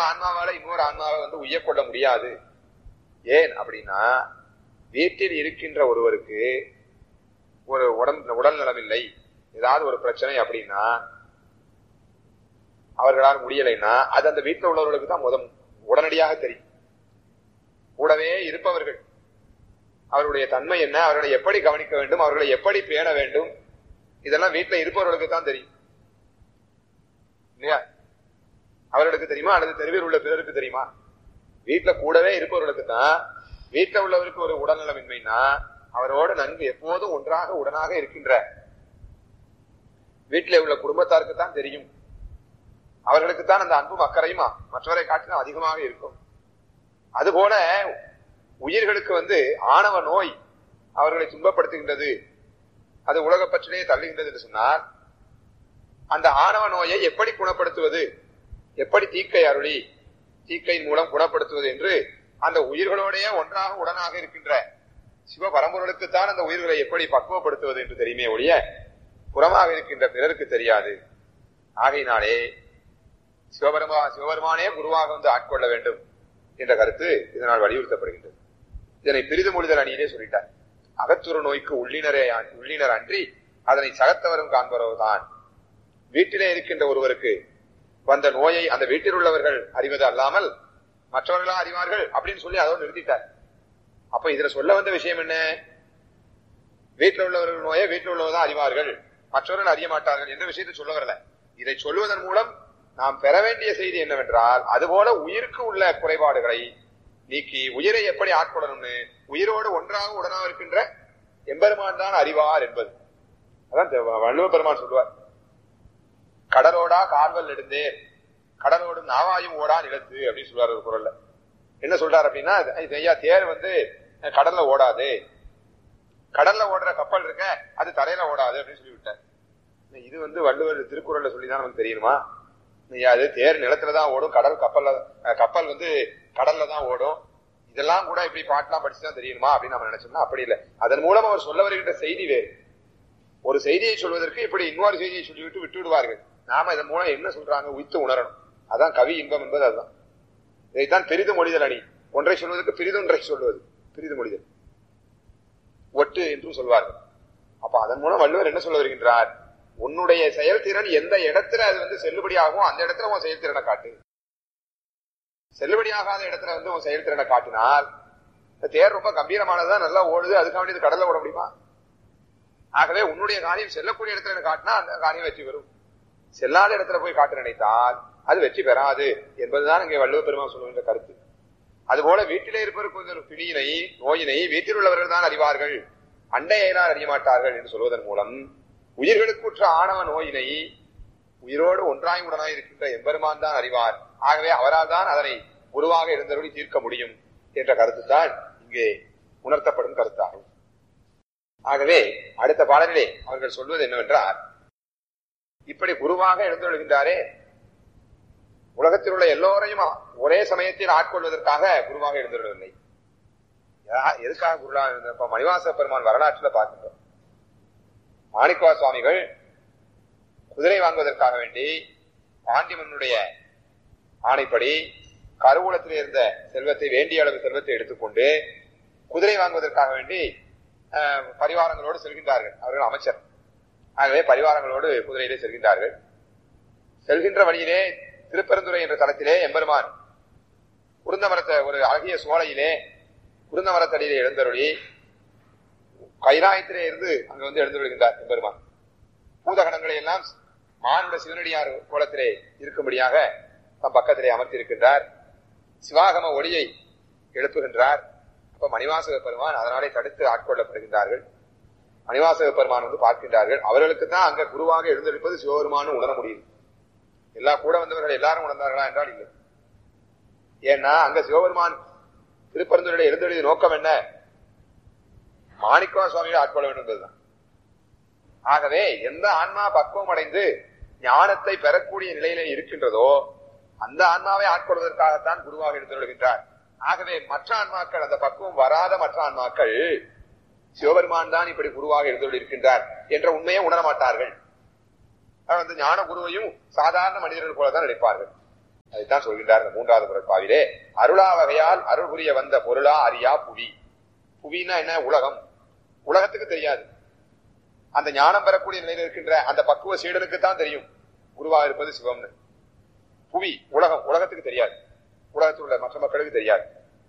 ஆன்மாவால இன்னொரு ஆன்மாவை வந்து உய்யக்கொள்ள முடியாது ஏன் அப்படின்னா வீட்டில் இருக்கின்ற ஒருவருக்கு ஒரு உடம்பு உடல் நலமில்லை ஏதாவது ஒரு பிரச்சனை அப்படின்னா அவர்களால் முடியலைன்னா அது அந்த வீட்டில் உள்ளவர்களுக்கு தான் முதல் உடனடியாக தெரியும் கூடவே இருப்பவர்கள் அவருடைய தன்மை என்ன அவர்களை எப்படி கவனிக்க வேண்டும் அவர்களை எப்படி பேண வேண்டும் இதெல்லாம் வீட்டில் இருப்பவர்களுக்கு தான் தெரியும் இல்லையா அவர்களுக்கு தெரியுமா அல்லது தெருவில் உள்ள பிறருக்கு தெரியுமா வீட்டுல கூடவே இருப்பவர்களுக்கு தான் வீட்டுல உள்ளவருக்கு ஒரு உடல்நலமின்மைனா அவரோடு நன்கு எப்போதும் ஒன்றாக உடனாக இருக்கின்ற வீட்டிலே உள்ள குடும்பத்தாருக்கு தான் தெரியும் அவர்களுக்கு தான் அந்த அன்பும் அக்கறையுமா மற்றவரை காட்டிலும் அதிகமாக இருக்கும் அதுபோல உயிர்களுக்கு வந்து ஆணவ நோய் அவர்களை துன்பப்படுத்துகின்றது அது உலக பற்றிலே தள்ளுகின்றது என்று சொன்னால் அந்த ஆணவ நோயை எப்படி குணப்படுத்துவது எப்படி தீக்கை அருளி தீக்கையின் மூலம் குணப்படுத்துவது என்று அந்த உயிர்களோடைய ஒன்றாக உடனாக இருக்கின்ற சிவ பரம்பொருளுக்குத்தான் அந்த உயிர்களை எப்படி பக்குவப்படுத்துவது என்று தெரியுமே ஒழிய புறமாக இருக்கின்ற பிறருக்கு தெரியாது ஆகையினாலே சிவபெருமா சிவபெருமானே குருவாக வந்து ஆட்கொள்ள வேண்டும் என்ற கருத்து இதனால் வலியுறுத்தப்படுகின்றது இதனை பிரிது மொழிதல் அணியிலே சொல்லிட்டார் அகத்துற நோய்க்கு உள்ளினரே உள்ளினர் அன்றி அதனை சகத்தவரும் காண்பவர்தான் வீட்டிலே இருக்கின்ற ஒருவருக்கு வந்த நோயை அந்த வீட்டில் உள்ளவர்கள் அறிவது அல்லாமல் மற்றவர்களா அறிவார்கள் அப்படின்னு சொல்லி அதோடு நிறுத்திட்டார் அப்ப இதுல சொல்ல வந்த விஷயம் என்ன வீட்டில் உள்ளவர்கள் நோயை வீட்டில் உள்ளவர்தான் அறிவார்கள் மற்றவர்கள் அறிய மாட்டார்கள் என்ற விஷயத்தை சொல்ல வரல இதை சொல்வதன் மூலம் நாம் பெற வேண்டிய செய்தி என்னவென்றால் அதுபோல உயிருக்கு உள்ள குறைபாடுகளை நீக்கி உயிரை எப்படி ஆட்கொள்ளணும்னு உயிரோடு ஒன்றாக உடனாக இருக்கின்ற எம்பெருமான் தான் அறிவார் என்பது அதான் வள்ளுவ பெருமான் சொல்லுவார் கடலோடா கால்வல் நெடுந்தேர் கடலோடு நாவாயும் ஓடா நிலத்து அப்படின்னு சொல்றாரு ஒரு குரல்ல என்ன சொல்றாரு அப்படின்னா ஐயா தேர் வந்து கடல்ல ஓடாது கடல்ல ஓடுற கப்பல் இருக்க அது தரையில ஓடாது அப்படின்னு சொல்லி விட்டார் இது வந்து வள்ளுவர் திருக்குறள்ல சொல்லிதான் நமக்கு தெரியுமா அது தேர் நிலத்துலதான் ஓடும் கடல் கப்பல்ல கப்பல் வந்து கடல்ல தான் ஓடும் இதெல்லாம் கூட இப்படி பாட்டுலாம் படிச்சுதான் தெரியணுமா அப்படின்னு நம்ம நினைச்சோம்னா அப்படி இல்லை அதன் மூலம் அவர் சொல்ல வருகின்ற செய்தி வேறு ஒரு செய்தியை சொல்வதற்கு இப்படி இன்னொரு செய்தியை சொல்லிவிட்டு விட்டு விடுவார்கள் நாம இதன் மூலம் என்ன சொல்றாங்க உய்த்து உணரணும் அதான் கவி இன்பம் என்பது அதுதான் இதைத்தான் பெரிது மொழிதல் அணி ஒன்றை சொல்வதற்கு பெரிதொன்றை சொல்வது பெரிது மொழிதல் ஒட்டு என்றும் சொல்வார்கள் அப்ப அதன் மூலம் வள்ளுவர் என்ன சொல்ல வருகின்றார் உன்னுடைய செயல்திறன் எந்த இடத்துல அது வந்து செல்லுபடியாகும் அந்த இடத்துல உன் செயல்திறனை காட்டு செல்லுபடியாகாத இடத்துல வந்து உன் செயல்திறனை காட்டினால் தேர் ரொம்ப கம்பீரமானதா நல்லா ஓடுது அதுக்காக வேண்டியது கடல்ல ஓட முடியுமா ஆகவே உன்னுடைய காரியம் செல்லக்கூடிய இடத்துல காட்டினா அந்த காரியம் வெற்றி பெறும் செல்லாத இடத்துல போய் காட்ட நினைத்தால் அது வெற்றி பெறாது என்பதுதான் இங்கே வள்ளுவ பெருமாள் சொல்லுகின்ற கருத்து அதுபோல வீட்டிலே இருப்பவருக்கு கொஞ்சம் பிணியினை நோயினை வீட்டில் உள்ளவர்கள் தான் அறிவார்கள் அண்டையினால் அறிய மாட்டார்கள் என்று சொல்வதன் மூலம் உயிர்களுக்குற்ற ஆணவ நோயினை உயிரோடு ஒன்றாய் உடனாய் இருக்கின்ற எம்பெருமான் தான் அறிவார் ஆகவே அவரால் தான் அதனை உருவாக இருந்தவர்களை தீர்க்க முடியும் என்ற கருத்து தான் இங்கே உணர்த்தப்படும் கருத்தாகும் ஆகவே அடுத்த பாடலிலே அவர்கள் சொல்வது என்னவென்றால் இப்படி குருவாக எழுந்துள்கின்றாரே உலகத்தில் உள்ள எல்லோரையும் ஒரே சமயத்தில் ஆட்கொள்வதற்காக குருவாக எழுந்துள்ளவில்லை எதுக்காக குருவா இப்ப மணிவாச பெருமான் வரலாற்றுல பார்க்கின்றோம் மாணிக்கவா சுவாமிகள் குதிரை வாங்குவதற்காக வேண்டி பாண்டிமனுடைய ஆணைப்படி கருவூலத்தில் இருந்த செல்வத்தை வேண்டிய அளவு செல்வத்தை எடுத்துக்கொண்டு குதிரை வாங்குவதற்காக வேண்டி பரிவாரங்களோடு செல்கின்றார்கள் அவர்கள் அமைச்சர் ஆகவே பரிவாரங்களோடு குதிரையிலே செல்கின்றார்கள் செல்கின்ற வழியிலே திருப்பெருந்துறை என்ற தளத்திலே எம்பெருமான் குருந்தமரத்தை ஒரு அழகிய சோலையிலே குருந்தமரத்தடியிலே எழுந்தருளி கைலாயத்திலே இருந்து அங்க வந்து எழுந்துள்ளார் எம்பெருமான் பூதகணங்களை எல்லாம் மானுட சிவனடியார் கோலத்திலே இருக்கும்படியாக தம் பக்கத்திலே அமர்த்தியிருக்கின்றார் சிவாகம ஒளியை எழுப்புகின்றார் அப்ப மணிவாசக பெருமான் அதனாலே தடுத்து ஆட்கொள்ளப்படுகின்றார்கள் மணிவாசக பெருமான் வந்து பார்க்கின்றார்கள் அவர்களுக்கு தான் அங்க குருவாக எழுந்தெடுப்பது சிவபெருமானும் உணர முடியும் எல்லா கூட வந்தவர்கள் எல்லாரும் உணர்ந்தார்களா என்றால் இல்லை ஏன்னா அங்க சிவபெருமான் திருப்பரந்துடைய எழுந்தெழுதிய நோக்கம் என்ன மாணிக்கவா சுவாமியை ஆட்கொள்ள வேண்டும் என்பதுதான் ஆகவே எந்த ஆன்மா பக்குவம் அடைந்து ஞானத்தை பெறக்கூடிய நிலையிலே இருக்கின்றதோ அந்த ஆன்மாவை ஆட்கொள்வதற்காகத்தான் குருவாக எழுந்துள்ளார் ஆகவே மற்ற ஆன்மாக்கள் அந்த பக்குவம் வராத மற்ற ஆன்மாக்கள் சிவபெருமான் தான் இப்படி குருவாக எழுந்துள்ள இருக்கின்றார் என்ற உண்மையை உணர மாட்டார்கள் அந்த ஞான குருவையும் சாதாரண மனிதர்கள் போலதான் நினைப்பார்கள் அதைத்தான் சொல்கின்றார் இந்த மூன்றாவது குரட்பாவிலே அருளா வகையால் அருள் புரிய வந்த பொருளா அரியா புவி புவின்னா என்ன உலகம் உலகத்துக்கு தெரியாது அந்த ஞானம் பெறக்கூடிய நிலையில் இருக்கின்ற அந்த பக்குவ சீடனுக்கு தான் தெரியும் குருவாக இருப்பது சிவம்னு புவி உலகம் உலகத்துக்கு தெரியாது உலகத்தில் உள்ள மற்ற மக்களுக்கு தெரியாது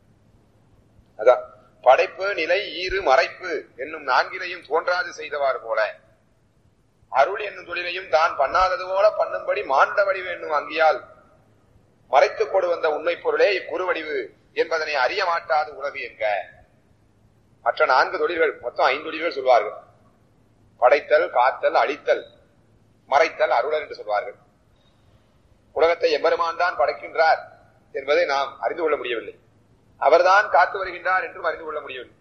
அதான் படைப்பு நிலை ஈறு மறைப்பு என்னும் நான்கினையும் தோன்றாது செய்தவாறு போல அருள் என்னும் தொழிலையும் தான் பண்ணாதது போல பண்ணும்படி மாண்ட வடிவு என்னும் அங்கியால் மறைத்துக் கொடு வந்த உண்மை பொருளே இக்குறுவடிவு என்பதனை அறிய மாட்டாது உலகு என்க மற்ற நான்கு தொழில்கள் மொத்தம் ஐந்து தொழில்கள் சொல்வார்கள் படைத்தல் காத்தல் அழித்தல் மறைத்தல் அருளர் என்று சொல்வார்கள் உலகத்தை எம்பெருமான் தான் படைக்கின்றார் என்பதை நாம் அறிந்து கொள்ள முடியவில்லை அவர்தான் காத்து வருகின்றார் என்றும் அறிந்து கொள்ள முடியவில்லை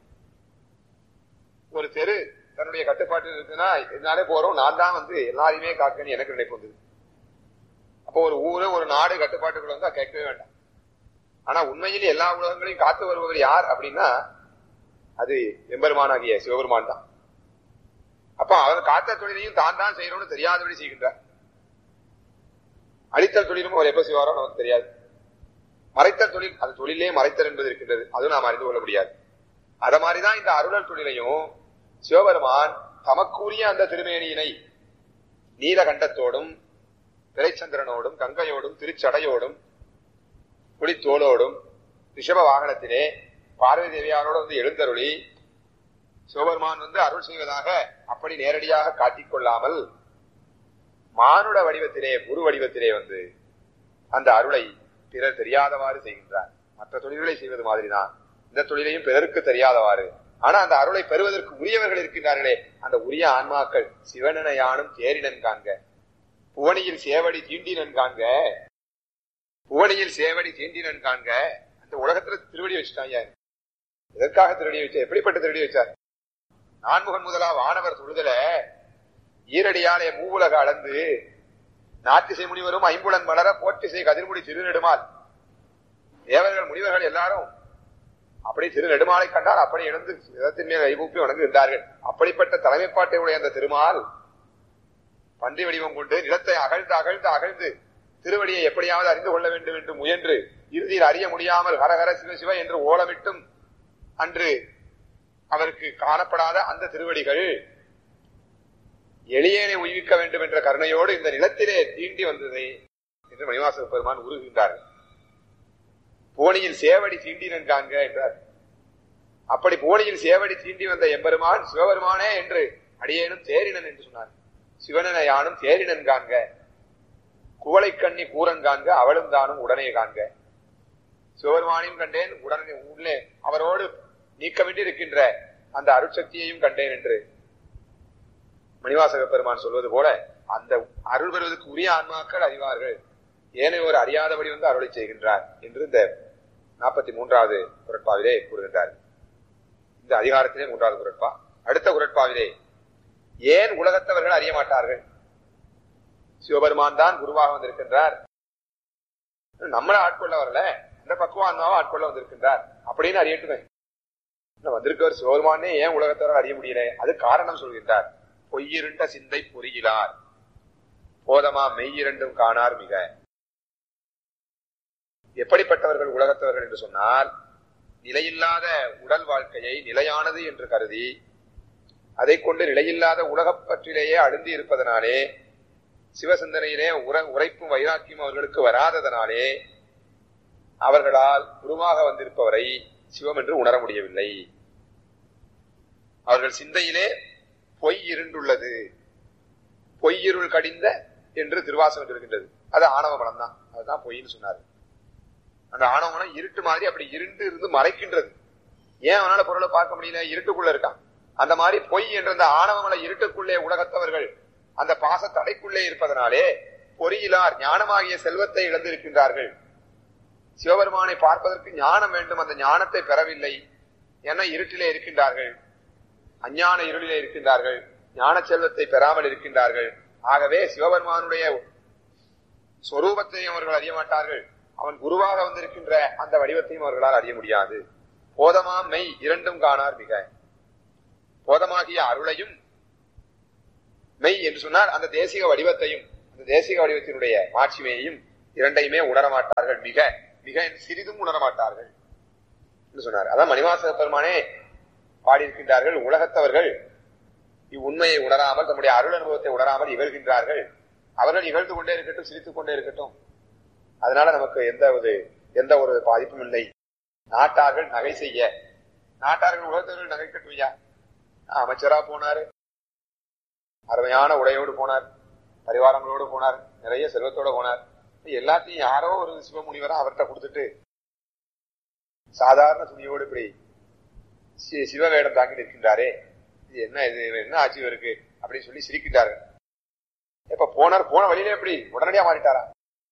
ஒரு தெரு தன்னுடைய கட்டுப்பாட்டில் இருக்குன்னா என்னாலே போறோம் நான் தான் வந்து எல்லாரையுமே காக்கணும் எனக்கு நினைப்பு வந்தது அப்போ ஒரு ஊரு ஒரு நாடு கட்டுப்பாட்டுக்குள்ள வந்தா கேட்கவே வேண்டாம் ஆனா உண்மையில் எல்லா உலகங்களையும் காத்து வருபவர் யார் அப்படின்னா அது எம்பெருமானாகிய சிவபெருமான் தான் அப்ப அவர் காத்த தொழிலையும் தான் தான் செய்யணும்னு தெரியாதபடி செய்கின்றார் அழித்தல் தொழிலும் அவர் எப்ப செய்வாரோ நமக்கு தெரியாது மறைத்தல் தொழில் அது தொழிலே மறைத்தல் என்பது இருக்கின்றது அதுவும் நாம் அறிந்து கொள்ள முடியாது அத மாதிரிதான் இந்த அருளல் தொழிலையும் சிவபெருமான் தமக்குரிய அந்த திருமேனியினை நீலகண்டத்தோடும் பிறைச்சந்திரனோடும் கங்கையோடும் திருச்சடையோடும் புலித்தோளோடும் ரிஷப வாகனத்திலே பார்வதி தேவியாரோடு வந்து எழுந்தருளி சிவபெருமான் வந்து அருள் செய்வதாக அப்படி நேரடியாக காட்டிக் கொள்ளாமல் மானுட வடிவத்திலே குரு வடிவத்திலே வந்து அந்த அருளை பிறர் தெரியாதவாறு செய்கின்றார் மற்ற தொழில்களை செய்வது மாதிரிதான் இந்த தொழிலையும் பிறருக்கு தெரியாதவாறு ஆனா அந்த அருளை பெறுவதற்கு உரியவர்கள் இருக்கின்றார்களே அந்த உரிய ஆன்மாக்கள் சிவனனையானும் தேரினன் காண்க புவனியில் சேவடி தீண்டினன் காண்க புவனியில் சேவடி தீண்டினன் காண்க அந்த உலகத்துல திருவடி வச்சுட்டாங்க எதற்காக திருடி வச்சார் எப்படிப்பட்ட திருடி வச்சார் நான்முகன் முதலா வானவர் தொழுதல ஈரடியாலே மூவுலக அளந்து நாட்டிசை முனிவரும் ஐம்புலன் மலர போற்றிசை கதிர்முடி திருநெடுமால் தேவர்கள் முனிவர்கள் எல்லாரும் அப்படி திரு நெடுமாலை கண்டால் அப்படி எழுந்து விதத்தின் மேல் கைகூப்பி வணங்குகின்றார்கள் அப்படிப்பட்ட தலைமைப்பாட்டை உடைய அந்த திருமால் பன்றி வடிவம் கொண்டு நிலத்தை அகழ்ந்து அகழ்ந்து அகழ்ந்து திருவடியை எப்படியாவது அறிந்து கொள்ள வேண்டும் என்று முயன்று இறுதியில் அறிய முடியாமல் ஹரஹர சிவ சிவ என்று ஓலமிட்டும் அன்று அவருக்கு காணப்படாத அந்த திருவடிகள் எளியனை உய்விக்க வேண்டும் என்ற கருணையோடு இந்த நிலத்திலே தீண்டி வந்தது என்று மணிவாசக பெருமான் உருகுகின்றார்கள் போனியில் சேவடி தீண்டினன் காண்க என்றார் அப்படி போனியில் சேவடி தீண்டி வந்த எம்பெருமான் சிவபெருமானே என்று அடியேனும் தேரினன் என்று சொன்னார் சிவனன யானும் தேரினன் காண்க குவளை கண்ணி கூரன் காண்க அவளும் தானும் உடனே காண்க சிவபெருமானையும் கண்டேன் உடனே உள்ளே அவரோடு நீக்கமின்றி இருக்கின்ற அந்த அருட்சக்தியையும் கண்டேன் என்று மணிவாசக பெருமான் சொல்வது போல அந்த அருள் பெறுவதற்கு உரிய ஆன்மாக்கள் அறிவார்கள் ஏனையோர் அறியாதபடி வந்து அருளை செய்கின்றார் என்று இந்த நாற்பத்தி மூன்றாவது குரட்பாவிலே கூறுகின்றார் இந்த அதிகாரத்திலே மூன்றாவது குரட்பா அடுத்த குரட்பாவிலே ஏன் உலகத்தவர்கள் அறிய மாட்டார்கள் சிவபெருமான் தான் குருவாக வந்திருக்கின்றார் நம்மள ஆட்கொள்ள வரல அந்த பக்குவான்மாவை ஆட்கொள்ள வந்திருக்கின்றார் அப்படின்னு அறியட்டுமே வந்திருக்கவர் சிவபெருமானே ஏன் உலகத்தவர்கள் அறிய முடியல அது காரணம் சொல்கின்றார் பொய்யிருண்ட சிந்தை பொறியிலார் போதமா மெய்யிரண்டும் காணார் மிக எப்படிப்பட்டவர்கள் உலகத்தவர்கள் என்று சொன்னால் நிலையில்லாத உடல் வாழ்க்கையை நிலையானது என்று கருதி அதை கொண்டு நிலையில்லாத உலகப் பற்றிலேயே அழுந்தி இருப்பதனாலே சிவசிந்தனையிலே உர உரைப்பும் வைராக்கியம் அவர்களுக்கு வராததனாலே அவர்களால் குருவாக வந்திருப்பவரை சிவம் என்று உணர முடியவில்லை அவர்கள் சிந்தையிலே பொய் இருண்டுள்ளது பொய்யிருள் கடிந்த என்று திருவாசகம் இருக்கின்றது அது ஆணவ மனம் தான் அதுதான் பொய்ன்னு சொன்னாரு அந்த ஆணவ மனம் இருட்டு மாதிரி அப்படி இருண்டு இருந்து மறைக்கின்றது ஏன் அவனால பொருளை பார்க்க முடியல இருட்டுக்குள்ள இருக்கான் அந்த மாதிரி பொய் என்ற அந்த ஆணவமலை இருட்டுக்குள்ளே உலகத்தவர்கள் அந்த பாச தடைக்குள்ளே இருப்பதனாலே பொறியிலார் ஞானமாகிய செல்வத்தை இழந்திருக்கின்றார்கள் சிவபெருமானை பார்ப்பதற்கு ஞானம் வேண்டும் அந்த ஞானத்தை பெறவில்லை என இருட்டிலே இருக்கின்றார்கள் அஞ்ஞான இருளிலே இருக்கின்றார்கள் ஞான செல்வத்தை பெறாமல் இருக்கின்றார்கள் ஆகவே சிவபெருமானுடைய சொரூபத்தையும் அவர்கள் அறிய மாட்டார்கள் அவன் குருவாக வந்திருக்கின்ற அந்த வடிவத்தையும் அவர்களால் அறிய முடியாது போதமா மெய் இரண்டும் காணார் மிக போதமாகிய அருளையும் மெய் என்று சொன்னார் அந்த தேசிக வடிவத்தையும் அந்த தேசிக வடிவத்தினுடைய மாட்சிமையையும் இரண்டையுமே உணர மாட்டார்கள் மிக மிக சிறிதும் உணர மாட்டார்கள் என்று சொன்னார் அதான் மணிவாசக பெருமானே பாடியிருக்கின்றார்கள் உலகத்தவர்கள் இவ்வுண்மையை உணராமல் தம்முடைய அருள் அனுபவத்தை உணராமல் இகழ்கின்றார்கள் அவர்கள் இகழ்ந்து கொண்டே இருக்கட்டும் சிரித்துக் கொண்டே இருக்கட்டும் அதனால நமக்கு எந்த ஒரு எந்த ஒரு பாதிப்பும் இல்லை நாட்டார்கள் நகை செய்ய நாட்டார்கள் உலகத்தவர்கள் நகைக்கட்டும் ஐயா அமைச்சரா போனாரு அருமையான உடையோடு போனார் பரிவாரங்களோடு போனார் நிறைய செல்வத்தோட போனார் எல்லாத்தையும் யாரோ ஒரு சிவமுனிவரா அவர்கிட்ட கொடுத்துட்டு சாதாரண துணியோடு இப்படி சி- சிவவேடம் தாக்கி நிற்கின்றாரே இது என்ன இது என்ன ஆட்சி இருக்கு அப்படின்னு சொல்லி சிரிக்கின்றார்கள் இப்ப போனார் போன வழியில எப்படி உடனடியா மாறிட்டாரா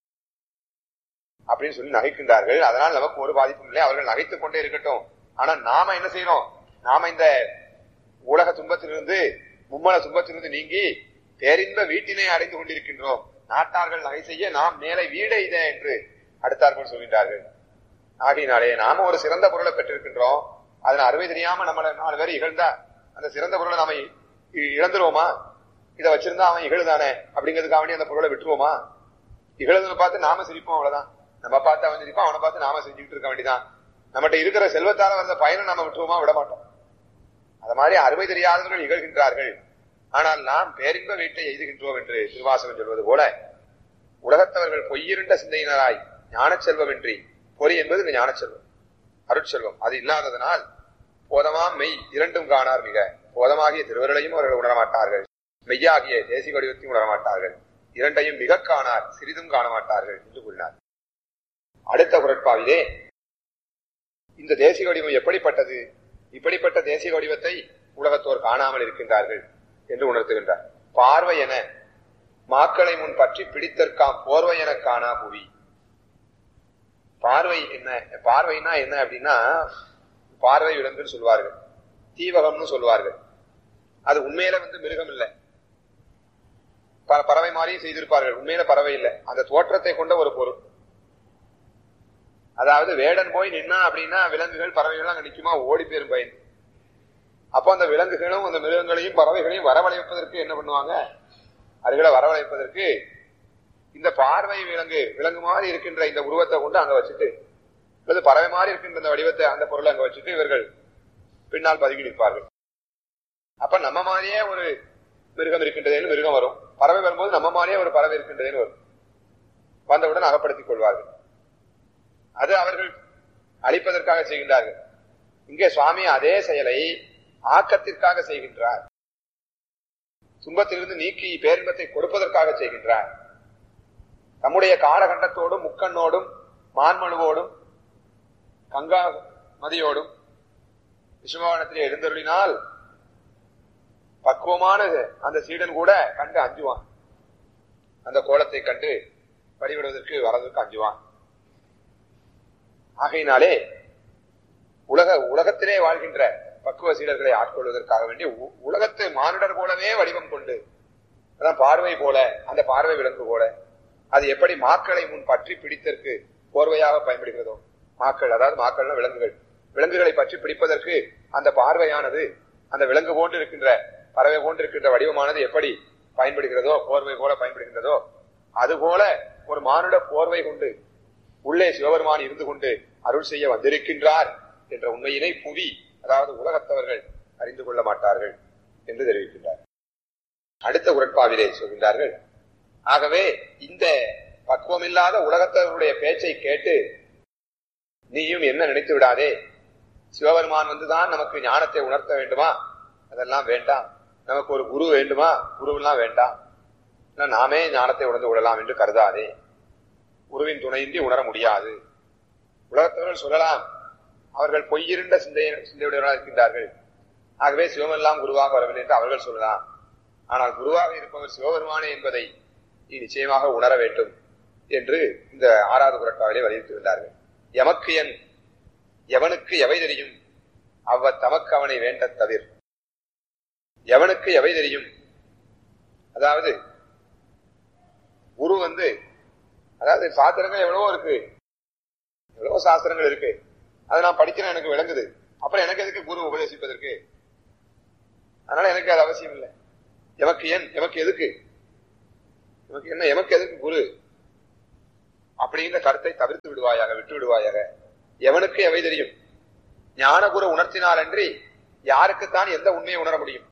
அப்படின்னு சொல்லி நகைக்கின்றார்கள் அதனால் நமக்கு ஒரு பாதிப்பும் இல்லை அவர்கள் நகைத்துக் கொண்டே இருக்கட்டும் ஆனா நாம என்ன செய்யறோம் நாம இந்த உலக துன்பத்திலிருந்து மும்மல துன்பத்திலிருந்து நீங்கி பேரின்ப வீட்டினை அடைந்து கொண்டிருக்கின்றோம் நாட்டார்கள் நகை செய்ய நாம் மேலே வீடை இத என்று அடுத்தார்கள் சொல்கின்றார்கள் ஆகையினாலே நாம ஒரு சிறந்த பொருளை பெற்றிருக்கின்றோம் அதன் அறுவை தெரியாம நம்மள நாலு பேர் இகழ்ந்தா அந்த சிறந்த பொருளை நாம இ- இழந்துருவோமா இதை வச்சிருந்தா அவன் இகழுதானே அப்படிங்கிறதுக்காக வேண்டி அந்த பொருளை விட்டுருவோமா இகழுதலை பார்த்து நாம சிரிப்போம் அவ்வளவுதான் நம்ம பார்த்து அவன் சிரிப்பான் அவனை பார்த்து நாம செஞ்சுக்கிட்டு இருக்க வேண்டியதான் நம்மகிட்ட இருக்கிற செல்வத்தால வந்த பயனை நாம விட்டுருவோமா விட மாட்டோம் அது மாதிரி அறுவை தெரியாதவர்கள் இகழ்கின்றார்கள் ஆனால் நாம் பேரின்ப வீட்டை எய்துகின்றோம் என்று திருவாசகம் சொல்வது போல உலகத்தவர்கள் பொய்யிருண்ட சிந்தையினராய் ஞானச் செல்வமின்றி பொறி என்பது இந்த ஞானச்செல்வம் அருட்செல்வம் அது இல்லாததனால் போதமாம் மெய் இரண்டும் காணார் மிக போதமாகிய திருவருளையும் அவர்கள் உணரமாட்டார்கள் மெய்யாகிய தேசிய வடிவத்தையும் உணரமாட்டார்கள் இரண்டையும் மிக காணார் சிறிதும் காண மாட்டார்கள் என்று கூறினார் அடுத்த குரட்பாவிலே இந்த தேசிய வடிவம் எப்படிப்பட்டது இப்படிப்பட்ட தேசிய வடிவத்தை உலகத்தோர் காணாமல் இருக்கின்றார்கள் என்று உணர்த்துகின்றார் பார்வை என மாக்களை முன் பற்றி பிடித்தற்காம் போர்வை என காணா புவி பார்வை என்ன பார்வைனா என்ன அப்படின்னா பார்வை விலங்குன்னு சொல்வார்கள் தீவகம்னு சொல்வார்கள் அது உண்மையில வந்து மிருகம் இல்லை ப- பறவை மாதிரியும் செய்திருப்பார்கள் உண்மையில பறவை இல்லை அந்த தோற்றத்தை கொண்ட ஒரு பொருள் அதாவது வேடன் போய் நின்னா அப்படின்னா விலங்குகள் பறவைகள் அங்க நிக்குமா ஓடி போயிரும் பயந்து அப்போ அந்த விலங்குகளும் அந்த மிருகங்களையும் பறவைகளையும் வரவழைப்பதற்கு என்ன பண்ணுவாங்க அதுகளை வரவழைப்பதற்கு இந்த பார்வை விலங்கு விலங்கு மாதிரி இருக்கின்ற இந்த உருவத்தை கொண்டு அங்க வச்சுட்டு அல்லது பறவை மாதிரி இருக்கின்ற இந்த வடிவத்தை அந்த பொருளை அங்க வச்சுட்டு இவர்கள் பின்னால் பதுங்கி நிற்பார்கள் அப்ப நம்ம மாதிரியே ஒரு மிருகம் இருக்கின்றதேன்னு மிருகம் வரும் பறவை வரும்போது நம்ம மாதிரியே ஒரு பறவை இருக்கின்றதேன்னு வரும் வந்தவுடன் அகப்படுத்திக் கொள்வார்கள் அது அவர்கள் அழிப்பதற்காக செய்கின்றார்கள் இங்கே சுவாமி அதே செயலை ஆக்கத்திற்காக செய்கின்றார் துன்பத்திலிருந்து நீக்கி பேரின்பத்தை கொடுப்பதற்காக செய்கின்றார் தம்முடைய காலகண்டத்தோடும் முக்கண்ணோடும் மான்மழுவோடும் கங்கா மதியோடும் விஸ்வபவனத்திலே எழுந்தருளினால் பக்குவமான அந்த சீடன் கூட கண்டு அஞ்சுவான் அந்த கோலத்தை கண்டு வழிபடுவதற்கு வரதற்கு அஞ்சுவான் ஆகையினாலே உலக உலகத்திலே வாழ்கின்ற பக்குவ சீடர்களை ஆட்கொள்வதற்காக வேண்டி உ- உலகத்து மானிடர் போலவே வடிவம் கொண்டு அதான் பார்வை போல அந்த பார்வை விலங்கு போல அது எப்படி மாக்களை முன் பற்றி பிடித்தற்கு போர்வையாக பயன்படுகிறதோ மாக்கள் அதாவது மாக்கள்னா விலங்குகள் விலங்குகளை பற்றி பிடிப்பதற்கு அந்த பார்வையானது அந்த விலங்கு போன்று இருக்கின்ற பறவை போன்று இருக்கின்ற வடிவமானது எப்படி பயன்படுகிறதோ போர்வை போல பயன்படுகின்றதோ அதுபோல ஒரு மானுட போர்வை கொண்டு உள்ளே சிவபெருமான் இருந்து கொண்டு அருள் செய்ய வந்திருக்கின்றார் என்ற உண்மையினை புவி அதாவது உலகத்தவர்கள் அறிந்து கொள்ள மாட்டார்கள் என்று தெரிவிக்கின்றார் அடுத்த உரட்பாவிலே சொல்கின்றார்கள் ஆகவே இந்த பக்குவமில்லாத உலகத்தவருடைய பேச்சை கேட்டு நீயும் என்ன நினைத்து விடாதே சிவபெருமான் வந்துதான் நமக்கு ஞானத்தை உணர்த்த வேண்டுமா அதெல்லாம் வேண்டாம் நமக்கு ஒரு குரு வேண்டுமா குருவெல்லாம் வேண்டாம் இல்ல நாமே ஞானத்தை உணர்ந்து கொள்ளலாம் என்று கருதாதே குருவின் துணையின்றி உணர முடியாது உலகத்தவர்கள் சொல்லலாம் அவர்கள் பொய்யிருண்ட சிந்தை சிந்தையுடையவர்களாக இருக்கின்றார்கள் ஆகவே சிவமெல்லாம் குருவாக வரவில்லை என்று அவர்கள் சொல்லலாம் ஆனால் குருவாக இருப்பவர் சிவபெருமானே என்பதை நீ நிச்சயமாக உணர வேண்டும் என்று இந்த ஆறாவது குரட்டாவிலே வலியுறுத்துகின்றார்கள் எமக்கு என் எவனுக்கு எவை தெரியும் அவ்வ தமக்கு அவனை வேண்ட தவிர எவனுக்கு எவை தெரியும் அதாவது குரு வந்து அதாவது சாஸ்திரங்கள் எவ்வளவோ இருக்கு எவ்வளவோ சாஸ்திரங்கள் இருக்கு அதை நான் படிக்கிறேன் எனக்கு விளங்குது அப்புறம் எனக்கு எதுக்கு குரு உபதேசிப்பதற்கு அதனால எனக்கு அது அவசியம் இல்லை எமக்கு ஏன் எமக்கு எதுக்கு எமக்கு என்ன எமக்கு எதுக்கு குரு அப்படிங்கிற கருத்தை தவிர்த்து விடுவாயாக விட்டு விடுவாயாக எவனுக்கு எவை தெரியும் ஞானகுரு உணர்த்தினால் அன்றி யாருக்குத்தான் எந்த உண்மையை உணர முடியும்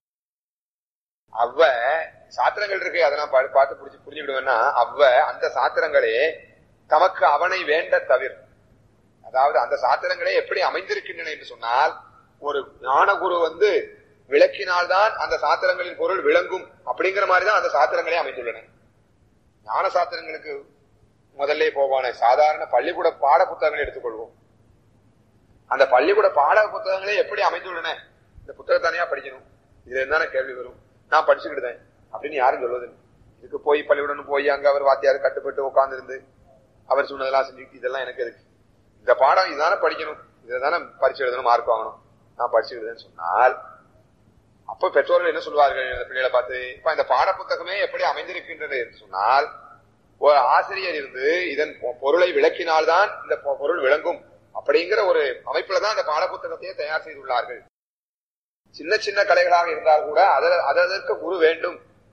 அவ்வ சாத்திரங்கள் இருக்கு அதை நான் பா- பார்த்து புரிஞ்சு புரிஞ்சுக்கிடுவேன்னா அவ்வ அந்த சாத்திரங்களே தமக்கு அவனை வேண்ட தவிர அதாவது அந்த சாத்திரங்களே எப்படி அமைந்திருக்கின்றன என்று சொன்னால் ஒரு ஞானகுரு வந்து விளக்கினால்தான் அந்த சாத்திரங்களின் பொருள் விளங்கும் அப்படிங்கிற மாதிரி தான் அந்த சாத்திரங்களே அமைந்துள்ளன ஞான சாத்திரங்களுக்கு முதல்ல போவான சாதாரண பள்ளிக்கூட பாட புத்தகங்களை எடுத்துக்கொள்வோம் அந்த பள்ளிக்கூட பாட புத்தகங்களே எப்படி அமைந்துள்ளன இந்த புத்தகம் தனியா படிக்கணும் இதுல என்னென்ன கேள்வி வரும் நான் படிச்சுக்கிட்டேன் அப்படின்னு யாரும் சொல்வது இல்லை. இதுக்கு போய் பள்ளிக்கூடம் போய் அங்க அவர் வாத்தியார் கட்டுப்பட்டு உட்கார்ந்து இருந்து அவர் சொன்னதெல்லாம் செஞ்சுக்கிட்டு இதெல்லாம் எனக்கு இருக்கு இந்த பாடம் இதுதானே படிக்கணும் இதை தானே பரிசு எழுதணும் மார்க் வாங்கணும் நான் படிச்சுக்கிட்டேன்னு சொன்னால் அப்ப பெற்றோர்கள் என்ன சொல்வார்கள் இந்த பிள்ளைகளை பார்த்து இப்ப இந்த பாட புத்தகமே எப்படி அமைந்திருக்கின்றது என்று சொன்னால் ஒரு ஆசிரியர் இருந்து இதன் பொ- பொருளை விளக்கினால்தான் இந்த பொ- பொருள் விளங்கும் அப்படிங்கிற ஒரு அமைப்புல தான் அந்த பாட புத்தகத்தையே தயார் செய்துள்ளார்கள் சின்ன சின்ன கலைகளாக இருந்தால் கூட அத- அதற்கு குரு வேண்டும்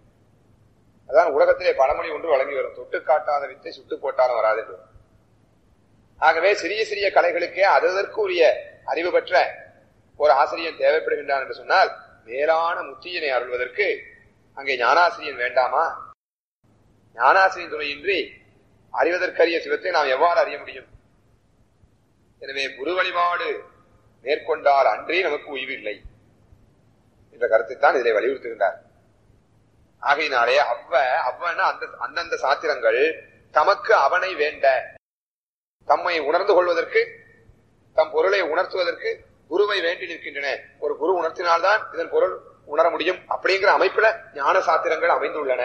அதான் உலகத்திலே பழமொழி ஒன்று வழங்கி வரும் தொட்டு காட்டாத வித்தை சுட்டு போட்டாலும் வராது என்று ஆகவே சிறிய சிறிய கலைகளுக்கே அதற்கு உரிய அறிவு பெற்ற ஒரு ஆசிரியன் தேவைப்படுகின்றான் என்று சொன்னால் மேலான முத்தியினை அருள்வதற்கு அங்கே ஞானாசிரியன் வேண்டாமா ஞானாசிரியன் துணையின்றி அறிவதற்கரிய சிவத்தை நாம் எவ்வாறு அறிய முடியும் எனவே குரு வழிபாடு மேற்கொண்டால் அன்றே நமக்கு உய்வு இல்லை என்ற கருத்தை தான் இதிலே வலியுறுத்துகின்றார் ஆகையினாலே அவ்வ அவ்வன அந்த அந்தந்த சாத்திரங்கள் தமக்கு அவனை வேண்ட தம்மை உணர்ந்து கொள்வதற்கு தம் பொருளை உணர்த்துவதற்கு குருவை வேண்டி நிற்கின்றன ஒரு குரு உணர்த்தினால்தான் இதன் பொருள் உணர முடியும் அப்படிங்கிற அமைப்புல ஞான சாத்திரங்கள் அமைந்துள்ளன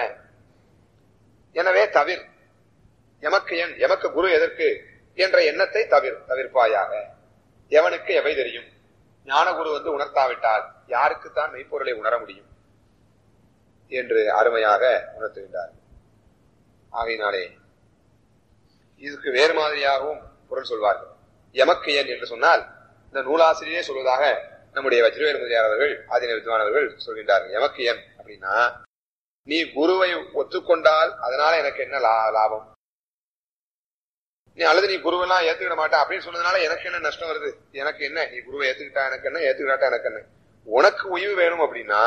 எனவே தவிர் எமக்கு என் எமக்கு குரு எதற்கு என்ற எண்ணத்தை தவிர் தவிர்ப்பாயாக எவனுக்கு எவை தெரியும் ஞான குரு வந்து உணர்த்தாவிட்டால் யாருக்குத்தான் மெய்ப்பொருளை உணர முடியும் என்று அருமையாக உணர்த்துகின்றார் ஆகையினாலே இதுக்கு வேறு மாதிரியாகவும் பொருள் சொல்வார்கள் எமக்கு என் என்று சொன்னால் இந்த நூலாசிரியரே சொல்வதாக நம்முடைய வஜ்ரவேல் முதலியார் அவர்கள் ஆதின வித்வானவர்கள் சொல்கின்றார்கள் எமக்கு என் அப்படின்னா நீ குருவை ஒத்துக்கொண்டால் அதனால எனக்கு என்ன லா- லாபம் நீ அல்லது நீ குருவெல்லாம் ஏத்துக்கிட மாட்டா அப்படின்னு சொன்னதுனால எனக்கு என்ன நஷ்டம் வருது எனக்கு என்ன நீ குருவை ஏத்துக்கிட்டா எனக்கு என்ன ஏத்துக்கிட்டாட்டா எனக்கு என்ன உனக்கு உய்வு வேணும் அப்படின்னா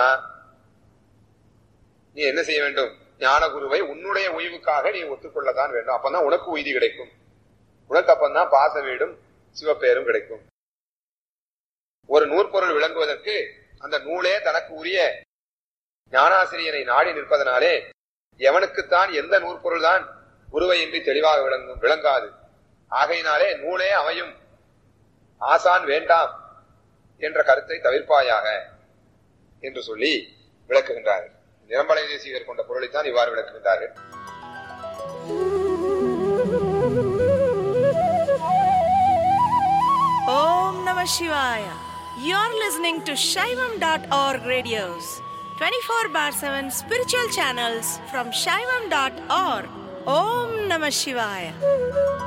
நீ என்ன செய்ய வேண்டும் ஞான குருவை உன்னுடைய உய்வுக்காக நீ ஒத்துக்கொள்ளத்தான் வேண்டும் அப்பதான் உனக்கு உய்தி கிடைக்கும் உனக்கு அப்பந்தான் பாச வீடும் சிவப்பெயரும் கிடைக்கும் ஒரு நூற்பொருள் விளங்குவதற்கு அந்த நூலே தனக்கு உரிய ஞானாசிரியனை நாடி நிற்பதனாலே எவனுக்குத்தான் எந்த நூற்பொருள் தான் குருவையின்றி தெளிவாக விளங்கும் விளங்காது ஆகையினாலே நூலே அமையும் ஆசான் வேண்டாம் என்ற கருத்தை தவிர்ப்பாயாக என்று சொல்லி விளக்குகின்றார்கள் நிரம்பலை தேசிகர் கொண்ட பொருளைத்தான் இவ்வாறு விளக்குகின்றார்கள் Om Namah Shivaya. You're listening to Shaivam.org radios, 24 bar 7 spiritual channels from Shaivam.org. Om Namah Shivaya.